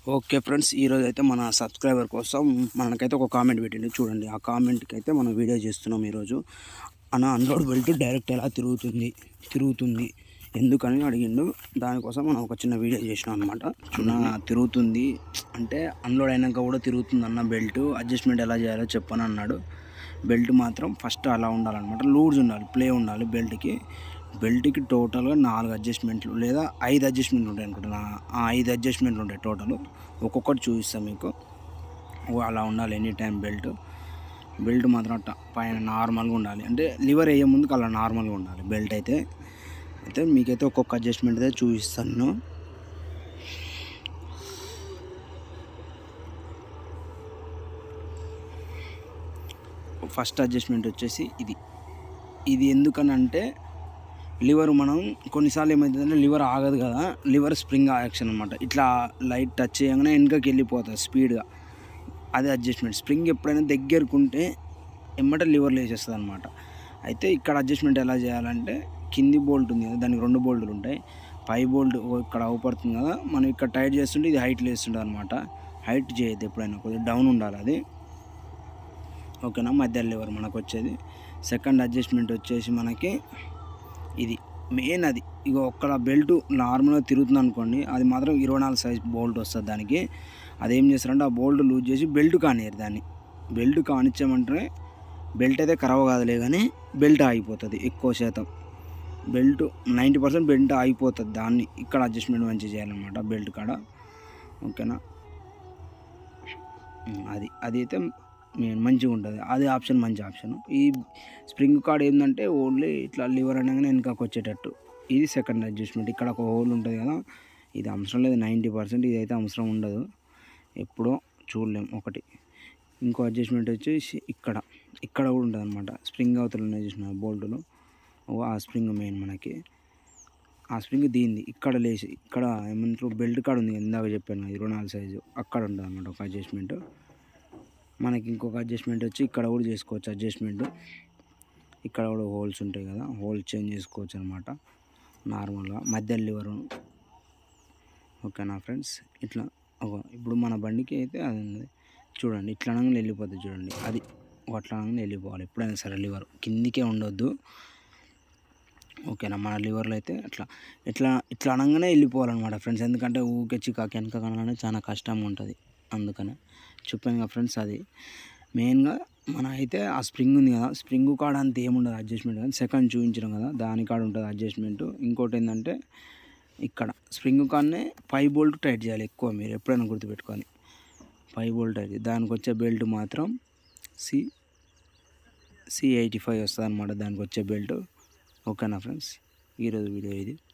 okay friends ఈరోజు అయితే మన సబ్స్క్రైబర్ కోసం మనకైతే ఒక కామెంట్ పెట్టింది చూడండి ఆ కామెంట్కి అయితే మనం వీడియో చేస్తున్నాం ఈరోజు అన్న అన్లోడ్ బెల్ట్ డైరెక్ట్ ఎలా తిరుగుతుంది తిరుగుతుంది ఎందుకని అడిగిండు దానికోసం మనం ఒక చిన్న వీడియో చేసినాం అనమాట చూడ తిరుగుతుంది అంటే అన్లోడ్ అయినాక కూడా తిరుగుతుంది అన్న బెల్ట్ అడ్జస్ట్మెంట్ ఎలా చేయాలో చెప్పని అన్నాడు బెల్ట్ మాత్రం ఫస్ట్ అలా ఉండాలన్నమాట లూజ్ ఉండాలి ప్లే ఉండాలి బెల్ట్కి బెల్ట్కి టోటల్గా నాలుగు అడ్జస్ట్మెంట్లు లేదా ఐదు అడ్జస్ట్మెంట్లు ఉంటాయి అనుకుంటున్నా ఆ ఐదు అడ్జస్ట్మెంట్లు ఉంటాయి టోటల్ ఒక్కొక్కటి చూపిస్తాం మీకు ఓ అలా ఉండాలి ఎనీ టైం బెల్ట్ బెల్ట్ మాత్రం అట్ట పైన నార్మల్గా ఉండాలి అంటే లివర్ వేయే ముందుకు అలా నార్మల్గా ఉండాలి బెల్ట్ అయితే అయితే మీకైతే ఒక్కొక్క అడ్జస్ట్మెంట్ అయితే చూపిస్తాను ఫస్ట్ అడ్జస్ట్మెంట్ వచ్చేసి ఇది ఇది ఎందుకనంటే లివర్ మనం కొన్నిసార్లు ఏమవుతుందంటే లివర్ ఆగదు కదా లివర్ స్ప్రింగ్ యాక్షన్ అనమాట ఇట్లా లైట్ టచ్ చేయగానే వెనుకకి వెళ్ళిపోతుంది స్పీడ్గా అదే అడ్జస్ట్మెంట్ స్ప్రింగ్ ఎప్పుడైనా దగ్గరకు ఉంటే ఎమ్మట లివర్ లేచేస్తుంది అనమాట అయితే ఇక్కడ అడ్జస్ట్మెంట్ ఎలా చేయాలంటే కింది బోల్ట్ ఉంది కదా దానికి రెండు బోల్టులు ఉంటాయి పై బోల్ట్ ఇక్కడ అవుపడుతుంది కదా మనం ఇక్కడ టైట్ చేస్తుంటే ఇది హైట్ లేస్తుంటుంది అనమాట హైట్ చేయొద్దు ఎప్పుడైనా కొద్దిగా డౌన్ ఉండాలి అది ఓకేనా మధ్య లివర్ మనకు వచ్చేది సెకండ్ అడ్జస్ట్మెంట్ వచ్చేసి మనకి ఇది మెయిన్ అది ఇక ఒక్కడ బెల్ట్ నార్మల్గా తిరుగుతుంది అనుకోండి అది మాత్రం ఇరవై నాలుగు సైజ్ బోల్ట్ వస్తుంది దానికి అదేం చేస్తారంటే ఆ బోల్ట్ లూజ్ చేసి బెల్ట్ కానియరు దాన్ని బెల్ట్ కానిచ్చామంటే బెల్ట్ అయితే ఖరాబ్ కాదులే కానీ బెల్ట్ ఆగిపోతుంది ఎక్కువ శాతం బెల్ట్ నైంటీ పర్సెంట్ బెల్ట్ ఆగిపోతుంది దాన్ని ఇక్కడ అడ్జస్ట్మెంట్ మంచిగా చేయాలన్నమాట బెల్ట్ కాడ ఓకేనా ఉమ్, అది అది అయితే మెయిన్ మంచిగా ఉంటుంది అది ఆప్షన్ మంచి ఆప్షన్ ఈ స్ప్రింగ్ కార్డ్ ఏంటంటే ఓన్లీ ఇట్లా లివర్ అనగానే వెనకకు వచ్చేటట్టు ఇది సెకండ్ అడ్జస్ట్మెంట్ ఇక్కడ ఒక హోల్ ఉంటుంది కదా ఇది అవసరం లేదు నైంటీ పర్సెంట్ ఇది అయితే అవసరం ఉండదు ఎప్పుడో చూడలేం ఒకటి ఇంకో అడ్జస్ట్మెంట్ వచ్చేసి ఇక్కడ ఇక్కడ కూడా ఉంటుంది అనమాట స్ప్రింగ్ అవతల ఉన్నాయి చూసిన బోల్టులు ఓ ఆ స్ప్రింగ్ మెయిన్ మనకి ఆ స్ప్రింగ్ దీనిది ఇక్కడ లేచి ఇక్కడ ఏమంటారు బెల్ట్ కాడ ఉంది ఇందాక చెప్పాను ఇరవై నాలుగు సైజు అక్కడ ఉంటుంది అనమాట ఒక అడ్జస్ట్మెంట్ మనకి ఇంకొక అడ్జస్ట్మెంట్ వచ్చి ఇక్కడ కూడా చేసుకోవచ్చు అడ్జస్ట్మెంట్ ఇక్కడ కూడా హోల్స్ ఉంటాయి కదా హోల్స్ చేంజ్ చేసుకోవచ్చు అనమాట నార్మల్గా మధ్య లివర్ ఓకేనా ఫ్రెండ్స్ ఇట్లా ఒక ఇప్పుడు మన బండికి అయితే అది ఉంది చూడండి ఇట్లా అనగానే వెళ్ళిపోతుంది చూడండి అది ఒక అట్లా అనగానే వెళ్ళిపోవాలి ఎప్పుడైనా సరే లివర్ కిందికే ఉండొద్దు ఓకేనా మన లివర్లో అయితే అట్లా ఇట్లా ఇట్లా అనగానే వెళ్ళిపోవాలన్నమాట ఫ్రెండ్స్ ఎందుకంటే ఊకే చికాకి వెనక కనాలనే చాలా కష్టంగా ఉంటుంది అందుకనే చెప్పాను కదా ఫ్రెండ్స్ అది మెయిన్గా మన అయితే ఆ స్ప్రింగ్ ఉంది కదా స్ప్రింగ్ కాడ అంత ఏముండదు అడ్జస్ట్మెంట్ కానీ సెకండ్ చూపించడం కదా దాని కాడ ఉంటుంది అడ్జస్ట్మెంట్ ఇంకోటి ఏంటంటే ఇక్కడ స్ప్రింగ్ కాడనే పై బోల్ట్ టైట్ చేయాలి ఎక్కువ మీరు ఎప్పుడైనా గుర్తుపెట్టుకొని పై బోల్ట్ టైట్ దానికి వచ్చే బెల్ట్ మాత్రం సి సి ఎయిటీ ఫైవ్ వస్తుంది అనమాట దానికి వచ్చే బెల్ట్ ఓకేనా ఫ్రెండ్స్ ఈరోజు వీడియో ఇది